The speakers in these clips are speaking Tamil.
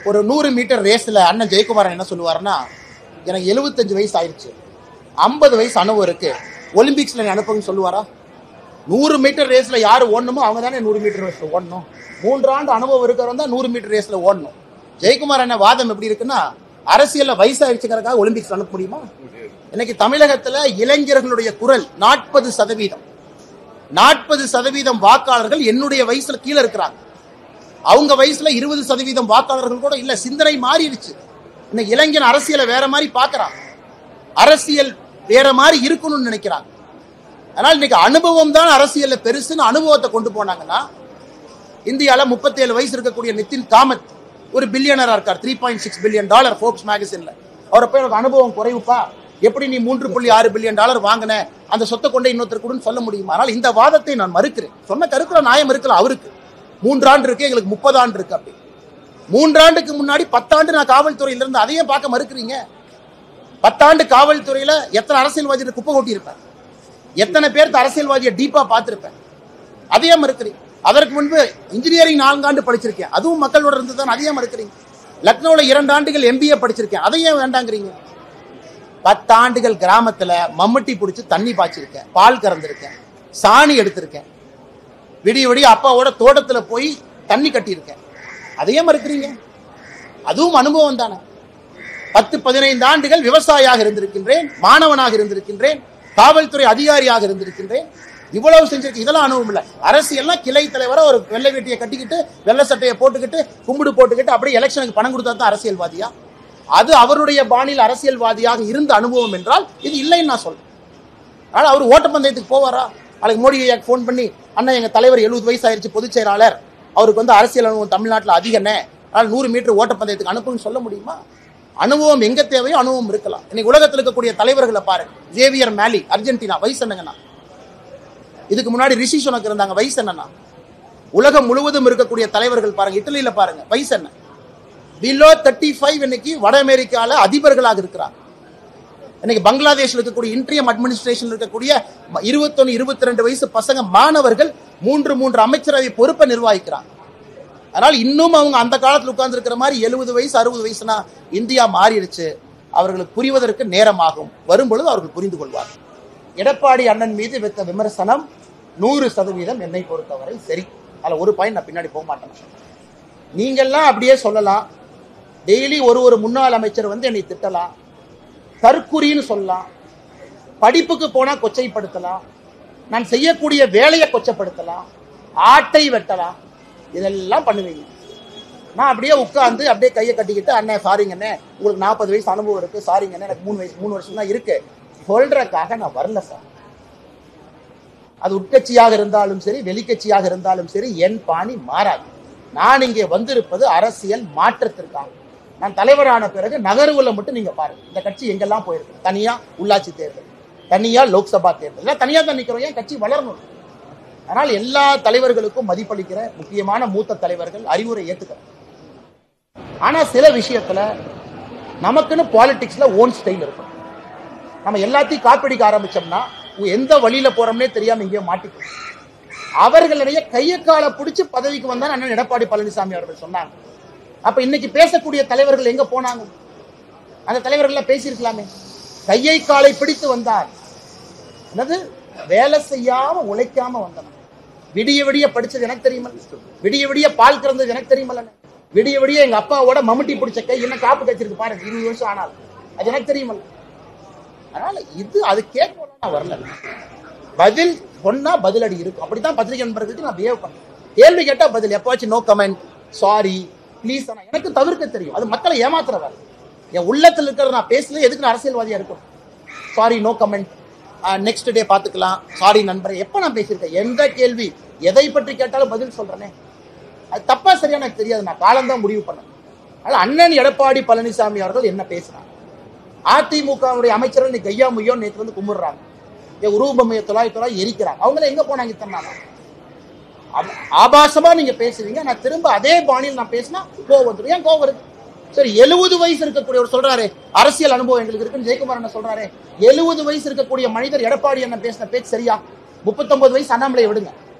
ஒரு நூறு மீட்டர் ரேஸ்ல அண்ணன் ஜெயக்குமாரன் என்ன சொல்லுவாருன்னா எனக்கு எழுபத்தஞ்சு வயசு ஆயிடுச்சு ஐம்பது வயசு அனுபவம் இருக்கு ஒலிம்பிக்ஸ்ல நீ அனுப்புங்கன்னு சொல்லுவாரா நூறு மீட்டர் ரேஸ்ல யார் ஓடணுமோ அவங்க தானே நூறு மீட்டர் ரேஸ்ல ஓடணும் மூன்றாண்டு அனுபவம் இருக்கிறவங்க தான் நூறு மீட்டர் ரேஸ்ல ஓடணும் ஜெயக்குமார் அண்ணன் வாதம் எப்படி இருக்குன்னா அரசியல்ல வயசாயிருச்சுங்கிறதுக்காக ஒலிம்பிக்ஸ் அனுப்ப முடியுமா இன்னைக்கு தமிழகத்துல இளைஞர்களுடைய குரல் நாற்பது சதவீதம் நாற்பது சதவீதம் வாக்காளர்கள் என்னுடைய வயசுல கீழே இருக்கிறாங்க அவங்க வயசுல இருபது சதவீதம் வாக்காளர்கள் கூட இல்ல சிந்தனை மாறிடுச்சு இன்னைக்கு இளைஞன் அரசியலை வேற மாதிரி பார்க்கறான் அரசியல் வேற மாதிரி இருக்கணும்னு நினைக்கிறாங்க அதனால இன்னைக்கு அனுபவம் தான் அரசியல்ல பெருசுன்னு அனுபவத்தை கொண்டு போனாங்கன்னா இந்தியால 37 வயசு இருக்கக்கூடிய நிதின் காமத் ஒரு பில்லியனரா இருக்கார் three point six billion dollar Forbes மேகசின்ல அவரை போய் எனக்கு அனுபவம் குறைவுப்பா எப்படி நீ மூன்று புள்ளி ஆறு பில்லியன் டாலர் வாங்கின அந்த சொத்தை கொண்டு இன்னொருத்தர் கூடன்னு சொல்ல முடியுமா ஆனால் இந்த வாதத்தை நான் மறுக்கிறேன் சொன்ன கருத்துல நியாயம் இருக்கலாம் அவருக்கு மூன்றாண்டு இருக்கு எங்களுக்கு முப்பது ஆண்டு இருக்கு அப்படி மூன்றாண்டுக்கு முன்னாடி பத்தாண்டு நான் காவல்துறையில இருந்து அதையே பார்க்க மறுக்கிறீங்க பத்தாண்டு காவல்துறையில எத்தனை அரசியல்வாதியை குப்பை கொட்டியிருப்பேன் எத்தனை பேர்த்து அரசியல்வாதியை டீப்பா பார்த்திருப்பேன் அதையே மறுக்கிறீங்க அதற்கு முன்பு இன்ஜினியரிங் நான்காண்டு படிச்சிருக்கேன் அதுவும் மக்களோட இருந்து தான் அதையே மறுக்கிறீங்க லக்னோல இரண்டு ஆண்டுகள் எம்பிஏ படிச்சிருக்கேன் அதையே வேண்டாங்கிறீங்க பத்தாண்டுகள் கிராமத்துல மம்முட்டி பிடிச்சி தண்ணி பாய்ச்சிருக்கேன் பால் கறந்திருக்கேன் சாணி எடுத்திருக்கேன் விடிய விடிய அப்பாவோட தோட்டத்துல போய் தண்ணி கட்டியிருக்கேன் அதையே மறுக்கிறீங்க அதுவும் அனுபவம் தானே பத்து பதினைந்து ஆண்டுகள் விவசாயியாக இருந்திருக்கின்றேன் மாணவனாக இருந்திருக்கின்றேன் காவல்துறை அதிகாரியாக இருந்திருக்கின்றேன் இவ்வளவு செஞ்சிருக்கு இதெல்லாம் அனுபவம் இல்லை அரசியல்லாம் கிளை தலைவரா ஒரு வெள்ளை வேட்டியை கட்டிக்கிட்டு வெள்ளை சட்டையை போட்டுக்கிட்டு கும்பிடு போட்டுக்கிட்டு அப்படியே எலெக்ஷனுக்கு பணம் கொடுத்தா தான் அரசியல்வாதியா அது அவருடைய பாணியில் அரசியல்வாதியாக இருந்த அனுபவம் என்றால் இது இல்லைன்னு நான் சொல்றேன் ஆனால் அவர் ஓட்டப்பந்தயத்துக்கு போவாரா நாளைக்கு மோடி ஐயாக்கு ஃபோன் பண்ணி அண்ணா எங்க தலைவர் எழுபது வயசு ஆயிருச்சு பொதுச் செயலாளர் அவருக்கு வந்து அரசியல் அனுபவம் தமிழ்நாட்டில் அதிகண்ணே அதனால் நூறு மீட்டர் ஓட்டப்பந்தயத்துக்கு அனுப்புன்னு சொல்ல முடியுமா அனுபவம் எங்க தேவையோ அனுபவம் இருக்கலாம் இன்னைக்கு உலகத்தில் இருக்கக்கூடிய தலைவர்களை பாருங்க ஜேவியர் மேலி அர்ஜென்டினா வயசு என்னங்கண்ணா இதுக்கு முன்னாடி ரிஷி சுனக் இருந்தாங்க வயசு என்னண்ணா உலகம் முழுவதும் இருக்கக்கூடிய தலைவர்கள் பாருங்க இட்டலியில பாருங்க வயசு என்ன பிலோ தேர்ட்டி ஃபைவ் இன்னைக்கு வட அமெரிக்கால அதிபர்களாக இருக்கிறாங்க இன்னைக்கு பங்களாதேஷ்ல இருக்கக்கூடிய இன்ட்ரியம் அட்மினிஸ்ட்ரேஷன் இருக்கக்கூடிய இருபத்தொன்னு இருபத்தி ரெண்டு வயசு பசங்க மாணவர்கள் மூன்று மூன்று அமைச்சரவை பொறுப்பை நிர்வகிக்கிறாங்க அதனால் இன்னும் அவங்க அந்த காலத்தில் உட்கார்ந்து இருக்கிற மாதிரி எழுபது வயசு அறுபது வயசுனா இந்தியா மாறிடுச்சு அவர்களுக்கு புரிவதற்கு நேரமாகும் வரும்பொழுது அவர்கள் புரிந்து கொள்வார் எடப்பாடி அண்ணன் மீது வைத்த விமர்சனம் நூறு சதவீதம் என்னை பொறுத்தவரை சரி அதில் ஒரு பாயிண்ட் நான் பின்னாடி போக மாட்டேன் நீங்கள்லாம் அப்படியே சொல்லலாம் டெய்லி ஒரு ஒரு முன்னாள் அமைச்சர் வந்து என்னை திட்டலாம் தற்குறின்னு சொல்லலாம் படிப்புக்கு போனா கொச்சைப்படுத்தலாம் நான் செய்யக்கூடிய வேலையை கொச்சப்படுத்தலாம் ஆட்டை வெட்டலாம் இதெல்லாம் பண்ணுவீங்க நான் அப்படியே உட்காந்து அப்படியே கையை கட்டிக்கிட்டு அண்ணே சாரிங்கண்ணே உங்களுக்கு நாற்பது வயசு அனுபவம் இருக்கு சாரிங்கண்ணே எனக்கு மூணு வயசு மூணு வருஷம் தான் இருக்கு சொல்றதுக்காக நான் வரல சார் அது உட்கட்சியாக இருந்தாலும் சரி வெளிக்கட்சியாக இருந்தாலும் சரி என் பாணி மாறாது நான் இங்கே வந்திருப்பது அரசியல் மாற்றத்திற்காக நான் தலைவரான பிறகு நகர்வுல மட்டும் நீங்க பாருங்க இந்த கட்சி எங்கெல்லாம் போயிருக்கு தனியா உள்ளாட்சி தேர்தல் தனியா லோக்சபா தேர்தல் எல்லாம் தனியா தான் நிக்கிறோம் ஏன் கட்சி வளரணும் அதனால் எல்லா தலைவர்களுக்கும் மதிப்பளிக்கிற முக்கியமான மூத்த தலைவர்கள் அறிவுரை ஏத்துக்கிறேன் ஆனா சில விஷயத்துல நமக்குன்னு பாலிடிக்ஸ்ல ஓன் ஸ்டைல் இருக்கும் நம்ம எல்லாத்தையும் காப்பிடிக்க ஆரம்பிச்சோம்னா எந்த வழியில போறோம்னே தெரியாம இங்கேயோ மாட்டிக்கும் அவர்களுடைய கையை காலை பிடிச்சு பதவிக்கு வந்தா அண்ணன் எடப்பாடி பழனிசாமி அவர்கள் சொன்னாங்க அப்ப இன்னைக்கு பேசக்கூடிய தலைவர்கள் எங்க போனாங்க அந்த தலைவர்கள் பேசியிருக்கலாமே கையை காலை பிடித்து வந்தார் என்னது வேலை செய்யாம உழைக்காம வந்தன விடிய விடிய படிச்சது எனக்கு தெரியுமல்ல விடிய விடிய பால் கறந்தது எனக்கு தெரியுமல்ல விடிய விடிய எங்க அப்பாவோட மம்முட்டி பிடிச்ச கை என்ன காப்பு கச்சிருக்கு பாருங்க இருபது வருஷம் ஆனாலும் அது எனக்கு தெரியுமல்ல அதனால இது அது கேட்க நான் வரல பதில் சொன்னா பதிலடி இருக்கும் அப்படித்தான் பத்திரிகை நண்பர்களுக்கு நான் பிஹேவ் பண்ணேன் கேள்வி கேட்டா பதில் எப்பவாச்சும் நோ கமெண்ட் சாரி ப்ளீஸ் எனக்கு தவிர்க்க தெரியும் அது மக்களை ஏமாத்துற வேலை என் உள்ளத்தில் இருக்கிறத நான் பேசல எதுக்கு நான் அரசியல்வாதியா இருக்கும் sorry no comment next day பார்த்துக்கலாம் சாரி நண்பரே எப்போ நான் பேசியிருக்கேன் எந்த கேள்வி எதை பற்றி கேட்டாலும் பதில் சொல்றேனே அது தப்பா சரியா எனக்கு தெரியாது நான் காலம்தான் முடிவு பண்ணேன் அதனால அண்ணன் எடப்பாடி பழனிசாமி அவர்கள் என்ன பேசுறாங்க அதிமுகவுடைய அமைச்சர்கள் இன்னைக்கு ஐயா முய்யோ நேற்று வந்து கும்பிடுறாங்க என் உருவபொம்மையை தொலாய் தொலாய் எரிக்கிறாங்க அவங்கள எங்க போனாங்க இத்தனை நாளா? ஆப- ஆபாசமா நீங்க பேசுவீங்க நான் திரும்ப அதே பாணியில் நான் பேசினா கோவம் வந்துடும் ஏன் கோவம் வருது சரி எழுபது வயசு இருக்கக்கூடியவர் சொல்றாரு அரசியல் அனுபவம் எங்களுக்கு இருக்குன்னு ஜெயக்குமார் என்ன சொல்றாரு எழுபது வயசு இருக்கக்கூடிய மனிதர் எடப்பாடி என்ன பேசின பேச்சு சரியா முப்பத்தொன்பது வயசு அண்ணாமலை விடுங்க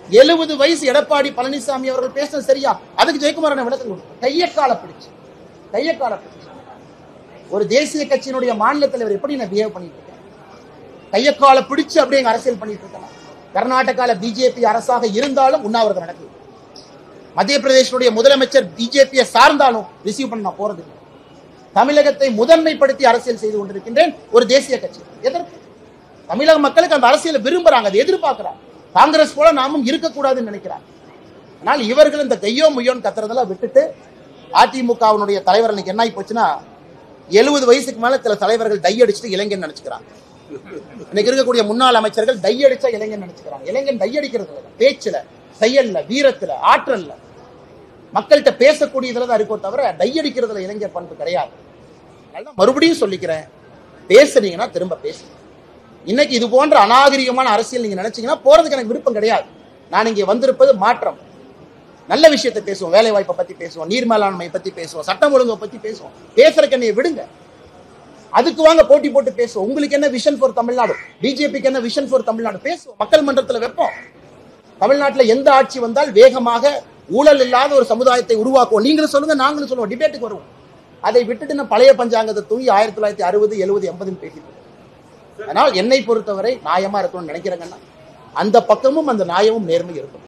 எழுபது வயசு எடப்பாடி பழனிசாமி அவர்கள் பேசுறது சரியா அதுக்கு ஜெயக்குமாரன் விளக்கம் கொடுக்கும் கையக்கால பிடிச்சு கையக்கால பிடிச்சு ஒரு தேசிய கட்சியினுடைய மாநில தலைவர் எப்படி நான் பிஹேவ் பண்ணிட்டு இருக்கேன் கையக்கால பிடிச்சு அப்படியே எங்க அரசியல் பண்ணிட்டு இருக்கேன் கர்நாடகால பிஜேபி அரசாக இருந்தாலும் உண்ணாவிரதம் நடக்குது மத்திய பிரதேசனுடைய முதலமைச்சர் பிஜேபியை சார்ந்தாலும் ரிசீவ் பண்ண நான் போறது இல்லை தமிழகத்தை முதன்மைப்படுத்தி அரசியல் செய்து கொண்டிருக்கின்றேன் ஒரு தேசிய கட்சி எதற்கு தமிழக மக்களுக்கு அந்த அரசியலை விரும்புறாங்க அதை எதிர்பார்க்கிறாங்க காங்கிரஸ் போல நாமும் இருக்கக்கூடாதுன்னு நினைக்கிறாங்க ஆனால் இவர்கள் இந்த கையோ முய்யோன்னு கத்துறதெல்லாம் விட்டுட்டு அதிமுகவினுடைய தலைவர் இன்னைக்கு என்ன ஆகி போச்சுன்னா எழுபது வயசுக்கு மேல சில தலைவர்கள் டை அடிச்சுட்டு இளைஞன் நினைச்சுக்கிறாங்க இன்னைக்கு இருக்கக்கூடிய முன்னாள் அமைச்சர்கள் டை அடிச்சா இளைஞன் நினைச்சுக்கிறாங்க இளைஞன் டை அடிக்கிறது இல்ல பேச்சுல செயல்ல வீரத்துல ஆற்றல்ல மக்கள்கிட்ட பேசக்கூடியதுல தான் இருக்கோ தவிர டை அடிக்கிறதுல இளைஞர் பண்பு கிடையாது அதனால மறுபடியும் சொல்லிக்கிறேன் பேசுனீங்கன்னா திரும்ப பேசுங்க இன்னைக்கு இது போன்ற அநாகரிகமான அரசியல் நீங்க நினைச்சீங்கன்னா போறதுக்கு எனக்கு விருப்பம் கிடையாது நான் இங்கே வந்திருப்பது மாற்றம் நல்ல விஷயத்தை பேசுவோம் வேலை வாய்ப்பை பத்தி பேசுவோம் நீர் மேலாண்மை பத்தி பேசுவோம் சட்டம் ஒழுங்கை பத்தி பேசுவோம் பேசுறதுக்கு என்னைய விடுங்க அதுக்கு வாங்க போட்டி போட்டு பேசுவோம் உங்களுக்கு என்ன விஷன் ஃபார் தமிழ்நாடு பிஜேபிக்கு என்ன விஷன் ஃபார் தமிழ்நாடு பேசுவோம் மக்கள் மன்றத்துல வைப்போம் தமிழ்நாட்டுல எந்த ஆட்சி வந்தால் வேகமாக ஊழல் இல்லாத ஒரு சமுதாயத்தை உருவாக்குவோம் நீங்களும் சொல்லுங்க நாங்களும் சொல்லுவோம் டிபேட்டுக்கு வருவோம் அதை விட்டுட்டு நான் பழைய பஞ்சாங்கத்தை தூங்கி ஆயிரத்தி தொள்ளாயிரத்தி அறுபது எழுபது எண்பதுன்னு பேசிட்டு இருக்கேன். அதனால் என்னை பொறுத்தவரை நியாயமா இருக்கணும்னு நினைக்கிறேங்கன்னா அந்த பக்கமும் அந்த நியாயமும் நேர்மை இருக்கும்